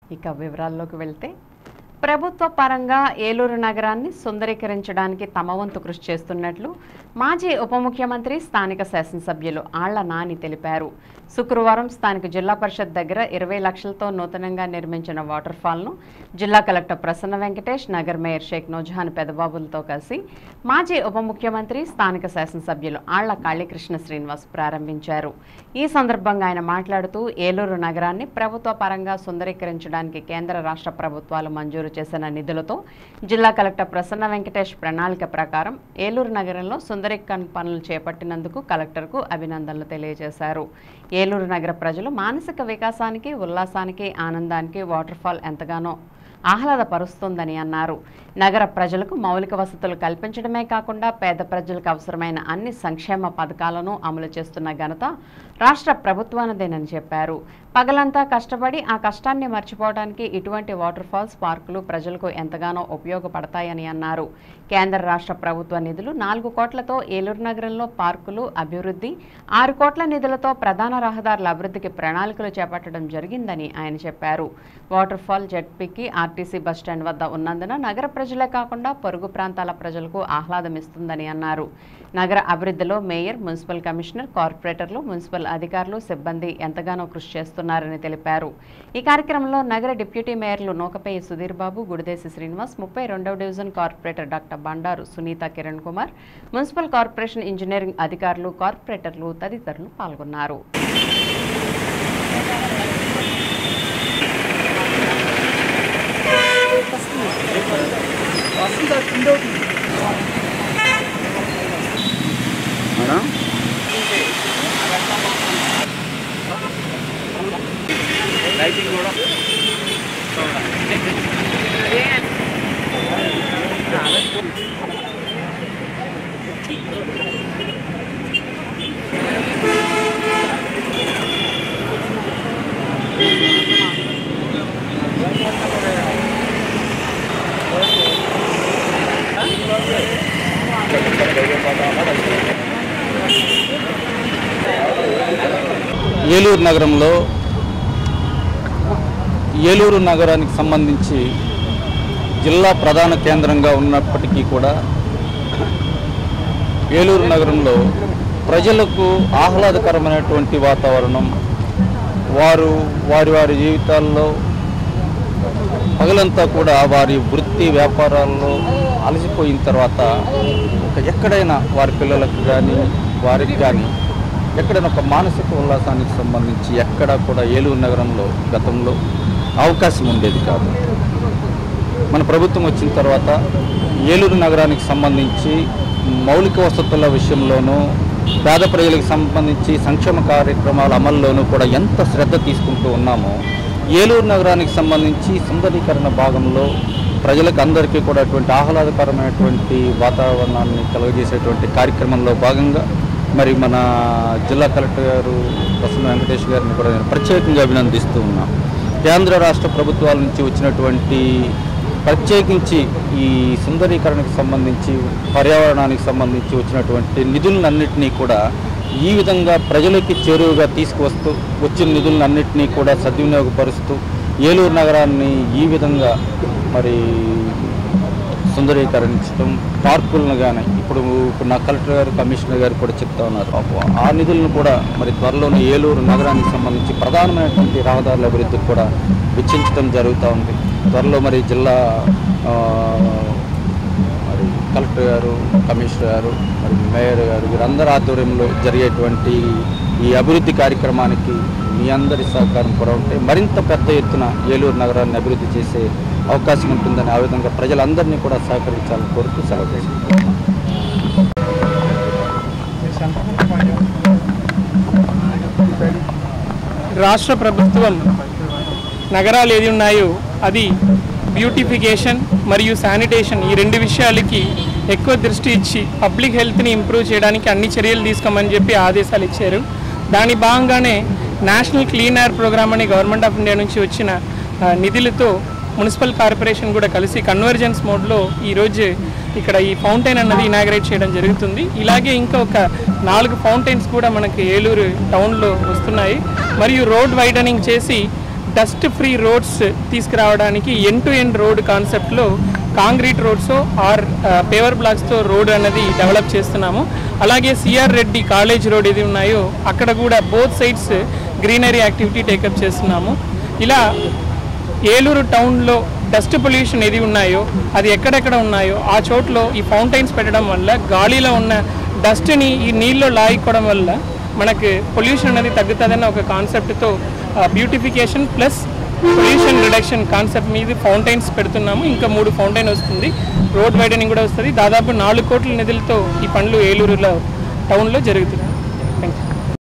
ఇక వివరాల్లోకి వెళ్తే ప్రభుత్వ పరంగా ఏలూరు నగరాన్ని సుందరీకరించడానికి తమ వంతు కృషి చేస్తున్నట్లు మాజీ ఉప ముఖ్యమంత్రి స్థానిక శాసనసభ్యులు ఆళ్ల నాని తెలిపారు శుక్రవారం స్థానిక జిల్లా పరిషత్ దగ్గర ఇరవై లక్షలతో నూతనంగా నిర్మించిన వాటర్ ఫాల్ను జిల్లా కలెక్టర్ ప్రసన్న వెంకటేష్ నగర్ మేయర్ షేక్ నూజహాన్ పెదబాబులతో కలిసి మాజీ ఉప ముఖ్యమంత్రి స్థానిక శాసనసభ్యులు ఆళ్ల కాళీకృష్ణ శ్రీనివాస్ ప్రారంభించారు ఈ సందర్భంగా ఆయన మాట్లాడుతూ ఏలూరు నగరాన్ని ప్రభుత్వ పరంగా సుందరీకరించడానికి కేంద్ర రాష్ట్ర ప్రభుత్వాలు మంజూరు చేసిన నిధులతో జిల్లా కలెక్టర్ ప్రసన్న వెంకటేష్ ప్రణాళిక ప్రకారం ఏలూరు నగరంలో సుందరీకరణ పనులు చేపట్టినందుకు కలెక్టర్కు అభినందనలు తెలియజేశారు ఏలూరు నగర ప్రజలు మానసిక వికాసానికి ఉల్లాసానికి ఆనందానికి వాటర్ ఫాల్ ఎంతగానో ఆహ్లాదపరుస్తుందని అన్నారు నగర ప్రజలకు మౌలిక వసతులు కల్పించడమే కాకుండా పేద ప్రజలకు అవసరమైన అన్ని సంక్షేమ పథకాలను అమలు చేస్తున్న ఘనత రాష్ట్ర ప్రభుత్వానదేనని చెప్పారు పగలంతా కష్టపడి ఆ కష్టాన్ని మర్చిపోవడానికి ఇటువంటి వాటర్ ఫాల్స్ పార్కులు ప్రజలకు ఎంతగానో ఉపయోగపడతాయని అన్నారు కేంద్ర రాష్ట్ర ప్రభుత్వ నిధులు నాలుగు కోట్లతో ఏలూరు నగరంలో పార్కులు అభివృద్ధి ఆరు కోట్ల నిధులతో ప్రధాన రహదారుల అభివృద్ధికి ప్రణాళికలు చేపట్టడం జరిగిందని ఆయన చెప్పారు వాటర్ ఫాల్ జెడ్పీకి ఆర్టీసీ బస్టాండ్ వద్ద ఉన్నందున నగర ప్రజలే కాకుండా పొరుగు ప్రాంతాల ప్రజలకు ఆహ్లాదమిస్తుందని అన్నారు నగర అభివృద్ధిలో మేయర్ మున్సిపల్ కమిషనర్ కార్పొరేటర్లు మున్సిపల్ అధికారులు సిబ్బంది ఎంతగానో కృషి చేస్తున్నారని తెలిపారు ఈ కార్యక్రమంలో నగర డిప్యూటీ మేయర్లు నూకపేయి సుధీర్ బాబు గుడిదేశి శ్రీనివాస్ ముప్పై రెండవ division corporator doctor Bandaru Sunitha Kiran Kumar municipal corporation engineering అధికారులు కార్పొరేటర్లు తదితరులు పాల్గొన్నారు మేడం లైటింగ్ కూడా ఏలూరు నగరంలో ఏలూరు నగరానికి సంబంధించి జిల్లా ప్రధాన కేంద్రంగా ఉన్నప్పటికీ కూడా ఏలూరు నగరంలో ప్రజలకు ఆహ్లాదకరమైనటువంటి వాతావరణం వారు వారి వారి జీవితాల్లో పగలంతా కూడా వారి వృత్తి వ్యాపారాల్లో అలసిపోయిన తర్వాత ఒక ఎక్కడైనా వారి పిల్లలకు కానీ వారికి కానీ ఎక్కడైనా ఒక మానసిక ఉల్లాసానికి సంబంధించి ఎక్కడా కూడా ఏలూరు నగరంలో గతంలో అవకాశం ఉండేది కాదు మన ప్రభుత్వం వచ్చిన తర్వాత ఏలూరు నగరానికి సంబంధించి మౌలిక వసతుల విషయంలోనూ పేద ప్రజలకు సంబంధించి సంక్షేమ కార్యక్రమాల అమల్లోనూ కూడా ఎంత శ్రద్ధ తీసుకుంటూ ఉన్నామో ఏలూరు నగరానికి సంబంధించి సుందరీకరణ భాగంలో ప్రజలకు అందరికీ కూడా అటువంటి ఆహ్లాదకరమైనటువంటి వాతావరణాన్ని కలుగజేసేటువంటి కార్యక్రమంలో భాగంగా మరి మన జిల్లా కలెక్టర్ గారు ప్రసన్న వెంకటేష్ గారిని కూడా నేను ప్రత్యేకంగా అభినందిస్తూ ఉన్నాను కేంద్ర రాష్ట్ర ప్రభుత్వాల నుంచి వచ్చినటువంటి ప్రత్యేకించి ఈ సుందరీకరణకు సంబంధించి పర్యావరణానికి సంబంధించి వచ్చినటువంటి నిధులన్నింటినీ కూడా ఈ విధంగా ప్రజలకి చేరువగా తీసుకువస్తూ వచ్చిన నిధులన్నింటినీ కూడా సద్వినియోగపరుస్తూ ఏలూరు నగరాన్ని ఈ విధంగా మరి సుందరీకరించడం పార్కులను కానీ ఇప్పుడు ఇప్పుడు నా కలెక్టర్ గారు కమిషనర్ గారు కూడా చెప్తా ఉన్నారు ఆ- ఆ నిధులను కూడా మరి త్వరలోనే ఏలూరు నగరానికి సంబంధించి ప్రధానమైనటువంటి రహదారుల అభివృద్ధికి కూడా వెచ్చించడం జరుగుతూ ఉంది త్వరలో మరి జిల్లా ఆ, మరి కలెక్టర్ గారు కమిషనర్ గారు మరి మేయర్ గారు వీరందరి ఆధ్వర్యంలో జరిగేటువంటి ఈ అభివృద్ధి కార్యక్రమానికి మీ అందరి సహకారం కూడా ఉంటే మరింత పెద్ద ఎత్తున ఏలూరు నగరాన్ని అభివృద్ధి చేసే అవకాశం ఉంటుందని ఆ విధంగా ప్రజలందరినీ కూడా సహకరించాలని కోరుతూ సెలవు తీసుకుంటున్నాను రాష్ట్ర ప్రభుత్వం నగరాలు ఏది ఉన్నాయో అది బ్యూటిఫికేషన్ మరియు శానిటేషన్ ఈ రెండు విషయాలకి ఎక్కువ దృష్టి ఇచ్చి పబ్లిక్ హెల్త్ని ఇంప్రూవ్ చేయడానికి అన్ని చర్యలు తీసుకోమని చెప్పి ఆదేశాలు ఇచ్చారు దాని భాగంగానే నేషనల్ క్లీన్ ఎయిర్ ప్రోగ్రామ్ అని గవర్నమెంట్ ఆఫ్ ఇండియా నుంచి వచ్చిన ఆ, నిధులతో మున్సిపల్ కార్పొరేషన్ కూడా కలిసి కన్వర్జెన్స్ మోడ్లో ఈరోజు ఇక్కడ ఈ ఫౌంటైన్ అన్నది ఇనాగ్రేట్ చేయడం జరుగుతుంది ఇలాగే ఇంకా ఒక నాలుగు ఫౌంటైన్స్ కూడా మనకి ఏలూరు టౌన్లో వస్తున్నాయి మరియు రోడ్ వైడనింగ్ చేసి డస్ట్ ఫ్రీ రోడ్స్ తీసుకురావడానికి ఎండ్ టు ఎండ్ రోడ్ కాన్సెప్ట్లో కాంక్రీట్ రోడ్స్ ఆర్ పేవర్ బ్లాక్స్తో రోడ్ అనేది డెవలప్ చేస్తున్నాము అలాగే సిఆర్ రెడ్డి కాలేజ్ రోడ్ ఏది ఉన్నాయో అక్కడ కూడా both sides greenery activity take up చేస్తున్నాము ఇలా ఏలూరు టౌన్లో డస్ట్ పొల్యూషన్ ఏది ఉన్నాయో అది ఎక్కడెక్కడ ఉన్నాయో ఆ చోట్లో ఈ ఫౌంటైన్స్ పెట్టడం వల్ల గాలిలో ఉన్న డస్ట్ని ఈ నీళ్ళలో లాగికోవడం వల్ల మనకు పొల్యూషన్ అనేది తగ్గుతుందన్న ఒక కాన్సెప్ట్తో beautification plus pollution reduction concept మీద ఫౌంటైన్స్ పెడుతున్నాము ఇంకా మూడు ఫౌంటైన్ వస్తుంది రోడ్ వైడనింగ్ కూడా వస్తుంది దాదాపు నాలుగు కోట్ల నిధులతో ఈ పనులు ఏలూరులో టౌన్లో జరుగుతుంది థ్యాంక్ యూ